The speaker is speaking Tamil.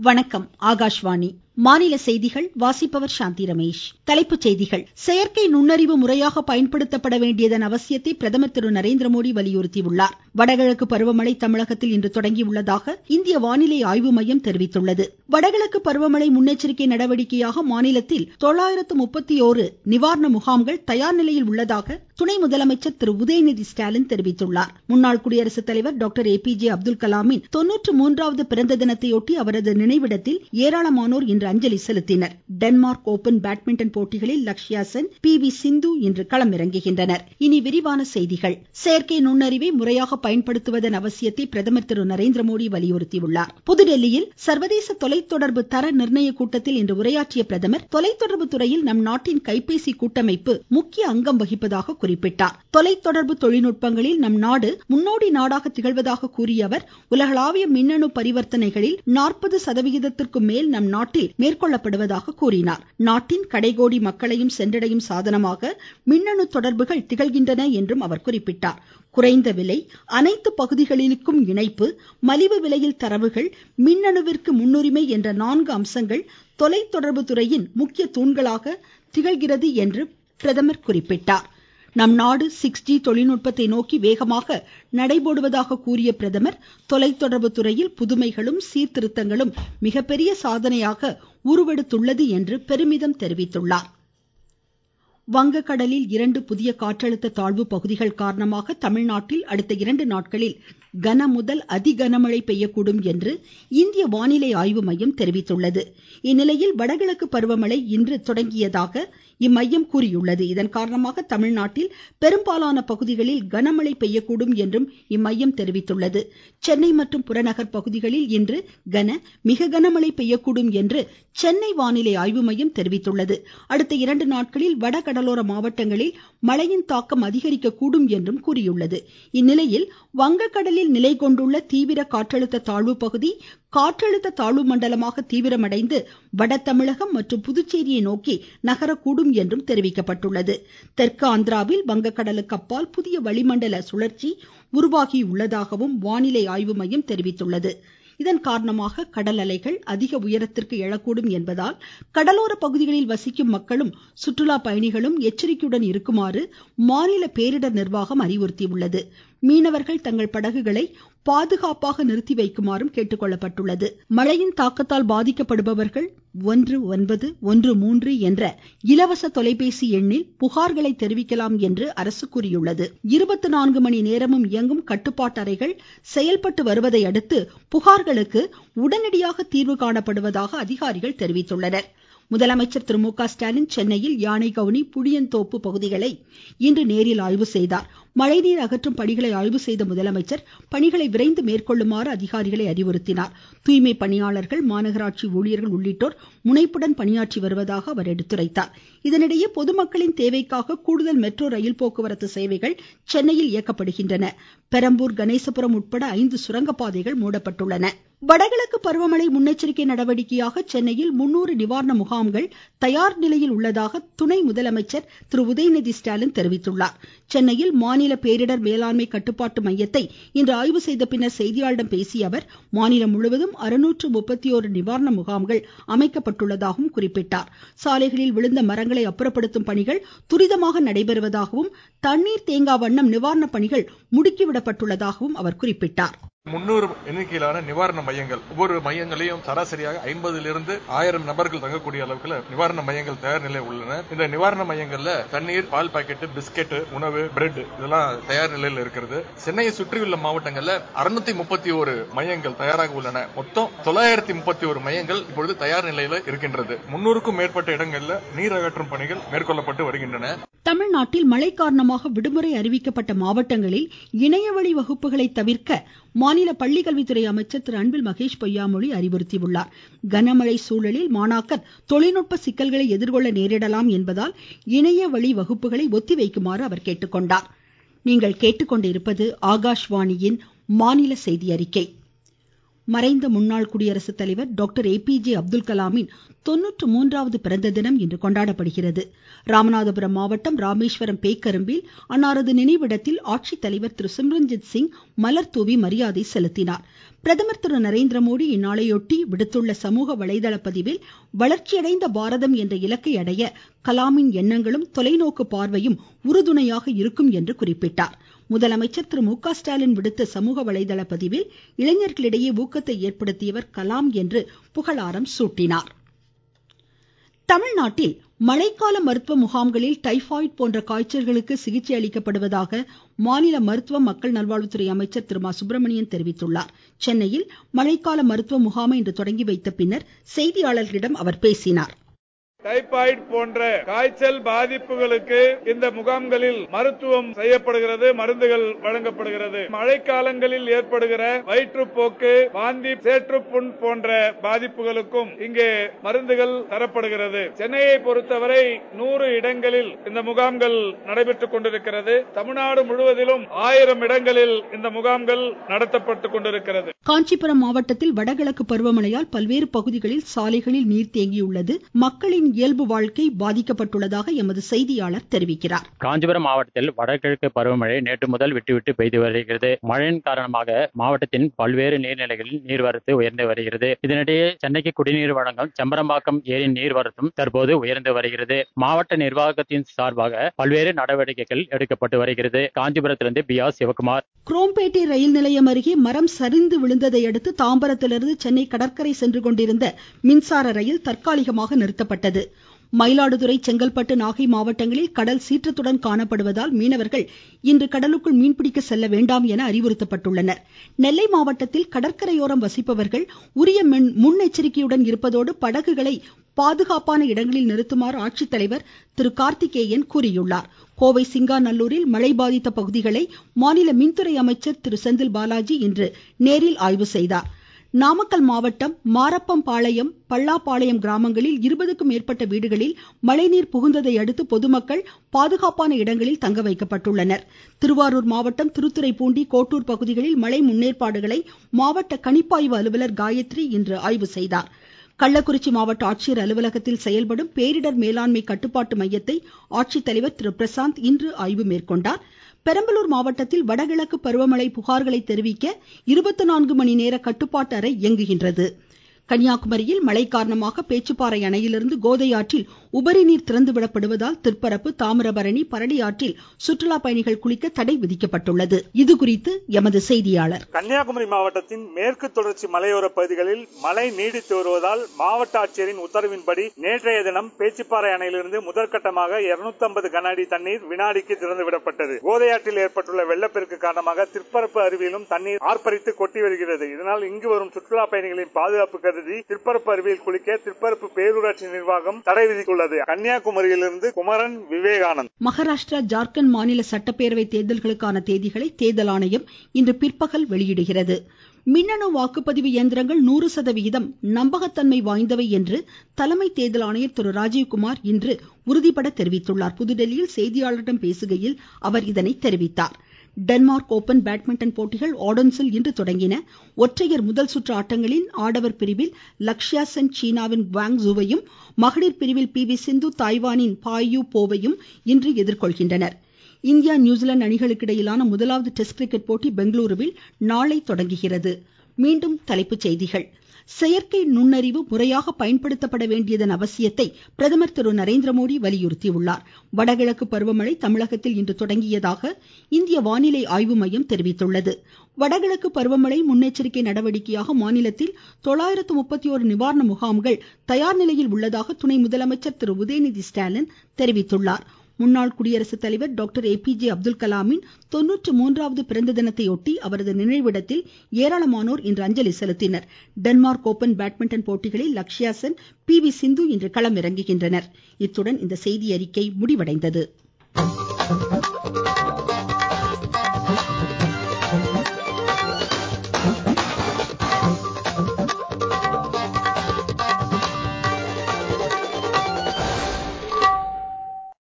வணக்கம் ஆகாஷ்வாணி மாநில செய்திகள் வாசிப்பவர் சாந்தி ரமேஷ் தலைப்புச் செய்திகள் செயற்கை நுண்ணறிவு முறையாக பயன்படுத்தப்பட வேண்டியதன் அவசியத்தை பிரதமர் திரு நரேந்திரமோடி வலியுறுத்தியுள்ளார் வடகிழக்கு பருவமழை தமிழகத்தில் இன்று தொடங்கியுள்ளதாக இந்திய வானிலை ஆய்வு மையம் தெரிவித்துள்ளது வடகிழக்கு பருவமழை முன்னெச்சரிக்கை நடவடிக்கையாக மாநிலத்தில் தொள்ளாயிரத்து முப்பத்தோரு நிவாரண முகாம்கள் தயார் நிலையில் உள்ளதாக துணை முதலமைச்சர் திரு உதயநிதி ஸ்டாலின் தெரிவித்துள்ளார் முன்னாள் குடியரசுத் தலைவர் doctor A P J Abdul கலாமின் தொன்னூற்று மூன்றாவது பிறந்த தினத்தையொட்டி அவரது நினைவிடத்தில் ஏராளமானோர் இன்று அஞ்சலி செலுத்தினர் டென்மார்க் ஓபன் பேட்மிண்டன் போட்டிகளில் லக்ஷ்யா சென் பி வி சிந்து இன்று களமிறங்குகின்றனர் இனி விரிவான செய்திகள் செயற்கை நுண்ணறிவை முறையாக பயன்படுத்துவதன் அவசியத்தை பிரதமர் திரு நரேந்திரமோடி வலியுறுத்தியுள்ளார் புதுடெல்லியில் சர்வதேச தொலைத்தொடர்பு தர நிர்ணய கூட்டத்தில் இன்று உரையாற்றிய பிரதமர் தொலைத்தொடர்பு துறையில் நம் நாட்டின் கைபேசி கூட்டமைப்பு முக்கிய அங்கம் வகிப்பதாக குறிப்பிட்டார் தொலைத்தொடர்பு தொழில்நுட்பங்களில் நம் நாடு முன்னோடி நாடாக திகழ்வதாக கூறிய அவர் உலகளாவிய மின்னணு பரிவர்த்தனைகளில் நாற்பது சதவிகிதத்திற்கும் மேல் நம் நாட்டில் மேற்கொள்ளப்படுவதாக கூறினார் நாட்டின் கடைகோடி மக்களையும் சென்றடையும் சாதனமாக மின்னணு தொடர்புகள் திகழ்கின்றன என்றும் அவர் குறிப்பிட்டார் குறைந்த விலை அனைத்து பகுதிகளுக்கும் இணைப்பு மலிவு விலையில் தரவுகள் மின்னணுவிற்கு முன்னுரிமை என்ற நான்கு அம்சங்கள் தொலைத்தொடர்பு துறையின் முக்கிய தூண்களாக திகழ்கிறது என்று பிரதமர் குறிப்பிட்டார் நம் நாடு சிக்ஸ் ஜி தொழில்நுட்பத்தை நோக்கி வேகமாக நடைபோடுவதாக கூறிய பிரதமர் தொலைத்தொடர்பு துறையில் புதுமைகளும் சீர்திருத்தங்களும் மிகப்பெரிய சாதனையாக உருவெடுத்துள்ளது என்று பெருமிதம் தெரிவித்துள்ளார் வங்கக்கடலில் இரண்டு புதிய காற்றழுத்த தாழ்வு பகுதிகள் காரணமாக தமிழ்நாட்டில் அடுத்த இரண்டு நாட்களில் கன முதல் அதி கனமழை பெய்யக்கூடும் என்று இந்திய வானிலை ஆய்வு மையம் தெரிவித்துள்ளது இந்நிலையில் வடகிழக்கு பருவமழை இன்று தொடங்கியதாக இம்மையம் கூறியுள்ளது இதன் காரணமாக தமிழ்நாட்டில் பெரும்பாலான பகுதிகளில் கனமழை பெய்யக்கூடும் என்றும் இம்மையம் தெரிவித்துள்ளது சென்னை மற்றும் புறநகர் பகுதிகளில் இன்று கன மிக கனமழை பெய்யக்கூடும் என்று சென்னை வானிலை ஆய்வு மையம் தெரிவித்துள்ளது அடுத்த இரண்டு நாட்களில் வட கடலோர மாவட்டங்களில் மழையின் தாக்கம் அதிகரிக்கக்கூடும் என்றும் கூறியுள்ளது இந்நிலையில் வங்கக்கடலில் நிலை கொண்டுள்ள தீவிர காற்றழுத்த தாழ்வு பகுதி காற்றழுத்த தாழ்வு மண்டலமாக தீவிரமடைந்து வட தமிழகம் மற்றும் புதுச்சேரியை நோக்கி நகரக்கூடும் என்றும் தெரிவிக்கப்பட்டுள்ளது தெற்கு ஆந்திராவில் வங்கக்கடலுக்கு அப்பால் புதிய வளிமண்டல சுழற்சி உருவாகியுள்ளதாகவும் வானிலை ஆய்வு மையம் தெரிவித்துள்ளது இதன் காரணமாக கடல் அலைகள் அதிக உயரத்திற்கு எழக்கூடும் என்பதால் கடலோர பகுதிகளில் வசிக்கும் மக்களும் சுற்றுலா பயணிகளும் எச்சரிக்கையுடன் இருக்குமாறு மாநில பேரிடர் நிர்வாகம் அறிவுறுத்தியுள்ளது மீனவர்கள் தங்கள் படகுகளை பாதுகாப்பாக நிறுத்தி வைக்குமாறும் கேட்டுக்கொள்ளப்பட்டுள்ளது மழையின் தாக்கத்தால் பாதிக்கப்படுபவர்கள் ஒன்று ஒன்பது ஒன்று மூன்று என்ற இலவச தொலைபேசி எண்ணில் புகார்களை தெரிவிக்கலாம் என்று அரசு கூறியுள்ளது இருபத்தி நான்கு மணி நேரமும் இயங்கும் கட்டுப்பாட்டு அறைகள் செயல்பட்டு வருவதை அடுத்து புகார்களுக்கு உடனடியாக தீர்வு காணப்படுவதாக அதிகாரிகள் தெரிவித்துள்ளனர் முதலமைச்சர் திரு மு க ஸ்டாலின் சென்னையில் யானைகவுனி புளியந்தோப்பு பகுதிகளை இன்று நேரில் ஆய்வு செய்தார் மழைநீர் அகற்றும் பணிகளை ஆய்வு செய்த முதலமைச்சர் பணிகளை விரைந்து மேற்கொள்ளுமாறு அதிகாரிகளை அறிவுறுத்தினார் தூய்மை பணியாளர்கள் மாநகராட்சி ஊழியர்கள் உள்ளிட்டோர் முனைப்புடன் பணியாற்றி வருவதாக அவர் எடுத்துரைத்தார் இதனிடையே பொதுமக்களின் தேவைக்காக கூடுதல் மெட்ரோ ரயில் போக்குவரத்து சேவைகள் சென்னையில் இயக்கப்படுகின்றன பெரம்பூர் கணேசபுரம் உட்பட ஐந்து சுரங்கப்பாதைகள் மூடப்பட்டுள்ளன வடகிழக்கு பருவமழை முன்னெச்சரிக்கை நடவடிக்கையாக சென்னையில் முன்னூறு நிவாரண முகாம்கள் தயார் நிலையில் உள்ளதாக துணை முதலமைச்சர் திரு உதயநிதி ஸ்டாலின் தெரிவித்துள்ளார் சென்னையில் மாநில பேரிடர் மேலாண்மை கட்டுப்பாட்டு மையத்தை இன்று ஆய்வு செய்த பின்னர் செய்தியாளர்களிடம் பேசிய அவர் மாநிலம் முழுவதும் அறுநூற்று முப்பத்தி ஓரு நிவாரண முகாம்கள் அமைக்கப்பட்டுள்ளதாகவும் குறிப்பிட்டார் சாலைகளில் விழுந்த மரங்களை அப்புறப்படுத்தும் பணிகள் துரிதமாக நடைபெறுவதாகவும் தண்ணீர் தேங்கா வண்ணம் நிவாரண பணிகள் முடுக்கிவிடப்பட்டுள்ளதாகவும் அவர் குறிப்பிட்டார் முன்னூறு எண்ணிக்கையிலான நிவாரண மையங்கள் ஒவ்வொரு மையங்களையும் சராசரியாக ஐம்பதிலிருந்து ஆயிரம் நபர்கள் தங்கக்கூடிய அளவுக்கு நிவாரண மையங்கள் தயார் நிலையில் உள்ளன இந்த நிவாரண மையங்கள்ல தண்ணீர் பால் பாக்கெட் பிஸ்கெட் உணவு பிரெட் இதெல்லாம் தயார் நிலையில் இருக்கிறது சென்னையை சுற்றியுள்ள மாவட்டங்கள்ல அறுநூத்தி முப்பத்தி ஒரு மையங்கள் தயாராக உள்ளன மொத்தம் தொள்ளாயிரத்தி முப்பத்தி ஒரு மையங்கள் இப்பொழுது தயார் நிலையில் இருக்கின்றது முன்னூறுக்கும் மேற்பட்ட இடங்கள்ல நீர் அகற்றும் பணிகள் மேற்கொள்ளப்பட்டு வருகின்றன தமிழ்நாட்டில் மழை காரணமாக விடுமுறை அறிவிக்கப்பட்ட மாவட்டங்களில் இணையவழி வகுப்புகளை தவிர்க்க மாநில பள்ளிக்கல்வித்துறை அமைச்சர் திரு அன்பில் மகேஷ் பொய்யாமொழி அறிவுறுத்தியுள்ளார் கனமழை சூழலில் மாணாக்கர் தொழில்நுட்ப சிக்கல்களை எதிர்கொள்ள நேரிடலாம் என்பதால் இணைய வழி வகுப்புகளை ஒத்திவைக்குமாறு அவர் கேட்டுக்கொண்டார் நீங்கள் கேட்டுக்கொண்டிருப்பது ஆகாஷ்வாணியின் மாநில செய்தி அறிக்கை மறைந்த முன்னாள் குடியரசுத் தலைவர் doctor A P J Abdul கலாமின் தொன்னூற்று மூன்றாவது பிறந்த தினம் இன்று கொண்டாடப்படுகிறது ராமநாதபுரம் மாவட்டம் ராமேஸ்வரம் பேக்கரும்பில் அன்னாரது நினைவிடத்தில் ஆட்சித்தலைவர் திரு சிம்ரன்ஜித் சிங் மலர் தூவி மரியாதை செலுத்தினார் பிரதமர் திரு நரேந்திரமோடி இந்நாளையொட்டி விடுத்துள்ள சமூக வலைதள பதிவில் வளர்ச்சியடைந்த பாரதம் என்ற இலக்கை அடைய கலாமின் எண்ணங்களும் தொலைநோக்கு பார்வையும் உறுதுணையாக இருக்கும் என்று குறிப்பிட்டார் முதலமைச்சர் திரு மு க ஸ்டாலின் விடுத்த சமூக வலைதள பதிவில் இளைஞர்களிடையே ஊக்கத்தை ஏற்படுத்தியவர் கலாம் என்று புகழாரம் சூட்டினார் தமிழ்நாட்டில் மழைக்கால மருத்துவ முகாம்களில் டைபாய்டு போன்ற காய்ச்சல்களுக்கு சிகிச்சை அளிக்கப்படுவதாக மாநில மருத்துவ மக்கள் நல்வாழ்வுத்துறை அமைச்சர் திரு மா சுப்பிரமணியன் தெரிவித்துள்ளார் சென்னையில் மழைக்கால மருத்துவ முகாமை இன்று தொடங்கி வைத்த பின்னர் செய்தியாளர்களிடம் அவர் பேசினார் டைபாய்டு போன்ற காய்ச்சல் பாதிப்புகளுக்கு இந்த முகாம்களில் மருத்துவம் செய்யப்படுகிறது மருந்துகள் வழங்கப்படுகிறது மழைக்காலங்களில் ஏற்படுகிற வயிற்றுப்போக்கு வாந்தி சேற்றுப்புண் போன்ற பாதிப்புகளுக்கும் இங்கே மருந்துகள் தரப்படுகிறது சென்னையை பொறுத்தவரை நூறு இடங்களில் இந்த முகாம்கள் நடைபெற்றுக் கொண்டிருக்கிறது தமிழ்நாடு முழுவதிலும் ஆயிரம் இடங்களில் இந்த முகாம்கள் நடத்தப்பட்டுக் கொண்டிருக்கிறது காஞ்சிபுரம் மாவட்டத்தில் வடகிழக்கு பருவமழையால் பல்வேறு பகுதிகளில் சாலைகளில் நீர் தேங்கியுள்ளது மக்களின் இயல்பு வாழ்க்கை பாதிக்கப்பட்டுள்ளதாக எமது செய்தியாளர் தெரிவிக்கிறார் காஞ்சிபுரம் மாவட்டத்தில் வடகிழக்கு பருவமழை நேற்று முதல் விட்டுவிட்டு பெய்து வருகிறது மழையின் காரணமாக மாவட்டத்தின் பல்வேறு நீர்நிலைகளில் நீர்வரத்து உயர்ந்து வருகிறது இதனிடையே சென்னைக்கு குடிநீர் வழங்கும் செம்பரம்பாக்கம் ஏரி நீர்வரத்தும் தற்போது உயர்ந்து வருகிறது மாவட்ட நிர்வாகத்தின் சார்பாக பல்வேறு நடவடிக்கைகள் எடுக்கப்பட்டு வருகிறது காஞ்சிபுரத்திலிருந்து P R Sivakumar Chromepet rail நிலையம் அருகே மரம் சரிந்து விழுந்ததை அடுத்து தாம்பரத்திலிருந்து சென்னை கடற்கரை சென்று கொண்டிருந்த மின்சார ரயில் தற்காலிகமாக நிறுத்தப்பட்டது மயிலாடுதுறை செங்கல்பட்டு நாகை மாவட்டங்களில் கடல் சீற்றத்துடன் காணப்படுவதால் மீனவர்கள் இன்று கடலுக்குள் மீன்பிடிக்க செல்ல வேண்டாம் என அறிவுறுத்தப்பட்டுள்ளனர் நெல்லை மாவட்டத்தில் கடற்கரையோரம் வசிப்பவர்கள் உரிய முன்னெச்சரிக்கையுடன் இருப்பதோடு படகுகளை பாதுகாப்பான இடங்களில் நிறுத்துமாறு ஆட்சித்தலைவர் திரு கார்த்திகேயன் கூறியுள்ளார் கோவை சிங்காநல்லூரில் மழை பாதித்த பகுதிகளை மாநில மின்துறை அமைச்சர் திரு செந்தில் பாலாஜி இன்று நேரில் ஆய்வு செய்தார் நாமக்கல் மாவட்டம் மாரப்பம்பாளையம் பல்லாப்பாளையம் கிராமங்களில் இருபதுக்கும் மேற்பட்ட வீடுகளில் மழைநீர் புகுந்ததை அடுத்து பொதுமக்கள் பாதுகாப்பான இடங்களில் தங்க வைக்கப்பட்டுள்ளனர் திருவாரூர் மாவட்டம் திருத்துறைப்பூண்டி கோட்டூர் பகுதிகளில் மழை முன்னேற்பாடுகளை மாவட்ட கணிப்பாய்வு அலுவலர் காயத்ரி இன்று ஆய்வு செய்தார் கள்ளக்குறிச்சி மாவட்ட ஆட்சியர் அலுவலகத்தில் செயல்படும் பேரிடர் மேலாண்மை கட்டுப்பாட்டு மையத்தை ஆட்சித்தலைவர் திரு பிரசாந்த் இன்று ஆய்வு மேற்கொண்டார் பெரம்பலூர் மாவட்டத்தில் வடகிழக்கு பருவமழை புகார்களை தெரிவிக்க இருபத்தி நான்கு மணி நேர கட்டுப்பாட்டு அறை இயங்குகின்றது கன்னியாகுமரியில் மழை காரணமாக பேச்சுப்பாறை அணையிலிருந்து கோதை ஆற்றில் உபரி நீர் திறந்துவிடப்படுவதால் திற்பரப்பு தாமிரபரணி பரடி ஆற்றில் சுற்றுலா பயணிகள் குளிக்க தடை விதிக்கப்பட்டுள்ளது இதுகுறித்து எமது செய்தியாளர் கன்னியாகுமரி மாவட்டத்தின் மேற்கு தொடர்ச்சி மலையோர பகுதிகளில் மழை நீடித்து வருவதால் மாவட்ட ஆட்சியரின் உத்தரவின்படி நேற்றைய தினம் பேச்சுப்பாறை அணையிலிருந்து முதற்கட்டமாக இருநூத்தி ஐம்பது கன அடி தண்ணீர் வினாடிக்கு திறந்துவிடப்பட்டது கோதையாற்றில் ஏற்பட்டுள்ள வெள்ளப்பெருக்கு காரணமாக திற்பரப்பு அருவியிலும் தண்ணீர் ஆர்ப்பரித்து கொட்டி வருகிறது இதனால் இங்கு வரும் சுற்றுலா பயணிகளின் பாதுகாப்பு கருதி திற்பரப்பு அருவியில் குளிக்க திற்பரப்பு பேரூராட்சி நிர்வாகம் தடை விதித்துள்ளது கன்னியாகுமரியிலிருந்து குமரன் விவேகானந்த் மகாராஷ்டிரா ஜார்க்கண்ட் மாநில சட்டப்பேரவை தேர்தல்களுக்கான தேதிகளை தேர்தல் ஆணையம் இன்று பிற்பகல் வெளியிடுகிறது மின்னணு வாக்குப்பதிவு இயந்திரங்கள் நூறு சதவிகிதம் நம்பகத்தன்மை வாய்ந்தவை என்று தலைமை தேர்தல் ஆணையர் திரு ராஜீவ்குமார் இன்று உறுதிபட தெரிவித்துள்ளார் புதுடெல்லியில் செய்தியாளர்களிடம் பேசுகையில் அவர் இதனை தெரிவித்தார் டென்மார்க் ஓபன் பேட்மிண்டன் போட்டிகள் ஆடன்ஸில் இன்று தொடங்கின ஒற்றையர் முதல் சுற்று ஆட்டங்களின் ஆடவர் பிரிவில் லக்ஷ்யா சென் சீனாவின் குவாங் ஜூவையும் மகளிர் பிரிவில் பி வி சிந்து தாய்வானின் பாயு போவையும் இன்று எதிர்கொள்கின்றனர் இந்தியா நியூசிலாந்து அணிகளுக்கு இடையிலான முதலாவது டெஸ்ட் கிரிக்கெட் போட்டி பெங்களூருவில் நாளை தொடங்குகிறது மீண்டும் தலைப்புச் செய்திகள் செயற்கை நுண்ணறிவு முறையாக பயன்படுத்தப்பட வேண்டியதன் அவசியத்தை பிரதமர் திரு நரேந்திரமோடி வலியுறுத்தியுள்ளார் வடகிழக்கு பருவமழை தமிழகத்தில் இன்று தொடங்கியதாக இந்திய வானிலை ஆய்வு மையம் தெரிவித்துள்ளது வடகிழக்கு பருவமழை முன்னெச்சரிக்கை நடவடிக்கையாக மாநிலத்தில் தொள்ளாயிரத்து முப்பத்தி ஒரு நிவாரண முகாம்கள் தயார் நிலையில் உள்ளதாக துணை முதலமைச்சர் திரு உதயநிதி ஸ்டாலின் தெரிவித்துள்ளார் முன்னாள் குடியரசுத் தலைவர் doctor A P J Abdul கலாமின் தொன்னூற்று மூன்றாவது பிறந்த தினத்தையொட்டி அவரது நினைவிடத்தில் ஏராளமானோர் இன்று அஞ்சலி செலுத்தினர் டென்மார்க் ஓபன் பேட்மிண்டன் போட்டிகளில் லக்ஷ்யா சென் பி வி சிந்து இன்று களமிறங்குகின்றனர் இத்துடன் இந்த செய்தியறிக்கை முடிவடைந்தது